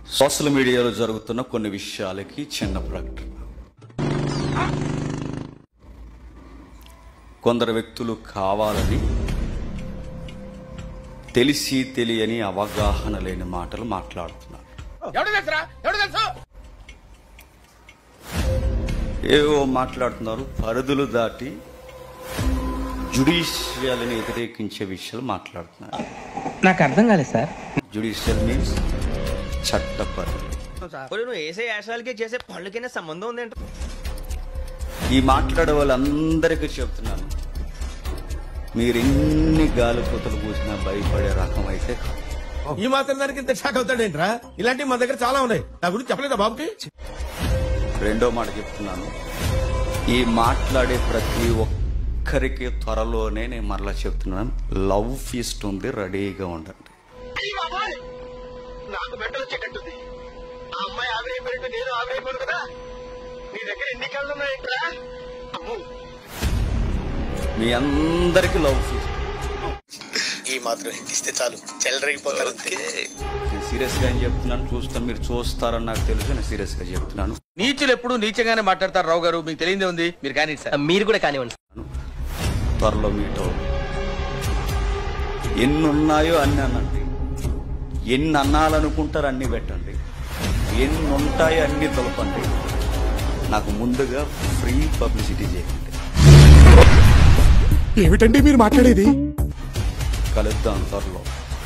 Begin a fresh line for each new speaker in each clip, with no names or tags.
Social మీడియాలో జరుగుతున్న కొన్ని విషయాలకి చిన్న ప్రకటన కొందరు వ్యక్తులు కావాలని తెలిసి తెలియని అవగాహన లేని మాటలు మాట్లాడుతున్నారు
ఎవడు తెలుసురా ఎవడు తెలుసు
ఏవో మాట్లాడుతున్నారు పరిధులు దాటి జుడిషియల్ని వ్యతిరేకించే విషయాలు మాట్లాడుతున్నారు
నాకు అర్థం కాలేదు సార్
జుడిషియల్ మీన్స్ చట్ట పరిధులు
ఇప్పుడు నువ్వు వేసే యాశాలకి చేసే పళ్ళకైనా సంబంధం ఉంది
ఈ మాట్లాడే వాళ్ళందరికీ చెప్తున్నాను మీరు ఎన్ని గాలిపోతలు పూసినా భయపడే రకం అయితే కాదు.
ఈ మాత్రం దానికి ఇంత షాక్ అవుతాడేంట్రా ఇలాంటివి మన దగ్గర చాలా ఉన్నాయి నా గురించి చెప్పలేదా బాబుకి
రెండో మాట చెప్తున్నాను ఈ మాట్లాడే ప్రతి ఒక్కరికి త్వరలోనే నేను మరలా చెప్తున్నాను లవ్ ఫీస్ట్ ఉంది రెడీగా ఉండండి
నాకు మెంటల్ వచ్చేటట్టుంది ఆ అమ్మాయి ఆవిరైపోయినట్టు నేను ఆవిరైపోను కదా నీ దగ్గర ఎన్ని కళ్ళు ఉన్నాయంట్రా అమ్మో
మీ అందరికి లవ్ ఫీస్ట్
ఈ మాత్రం హింట్ ఇస్తే చాలు చెల్లరగిపోతారు అంతే
నేను సీరియస్గా ఏం చెప్తున్నాను చూస్తాను మీరు చూస్తారని నాకు తెలుసు నేను సీరియస్గా చెప్తున్నాను
నీచులు ఎప్పుడు నీచంగానే మాట్లాడతారు రావు గారు మీకు తెలియదే ఉంది మీరు కానీ సార్
మీరు కూడా కానివ్వండి
త్వరలో మీట్ అవుతుంది ఎన్ని ఉన్నాయో అన్ని అనండి ఎన్ని అన్నాలనుకుంటారో అన్ని పెట్టండి ఎన్ని ఉంటాయో అన్ని తలపండి నాకు ముందుగా ఫ్రీ పబ్లిసిటీ చేయండి
ఏమిటండి మీరు మాట్లాడేది
కలుద్దాం త్వరలో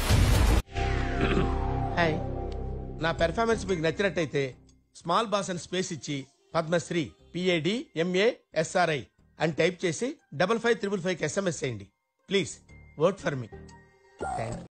హాయ్ నా పెర్ఫార్మెన్స్ మీకు నచ్చినట్టయితే స్మాల్ బాస్ అని స్పేస్ ఇచ్చి పద్మశ్రీ పిఏడి ఎంఏ ఎస్ఆర్ఐ అని టైప్ చేసి double five triple five SMS చేయండి please work for me thank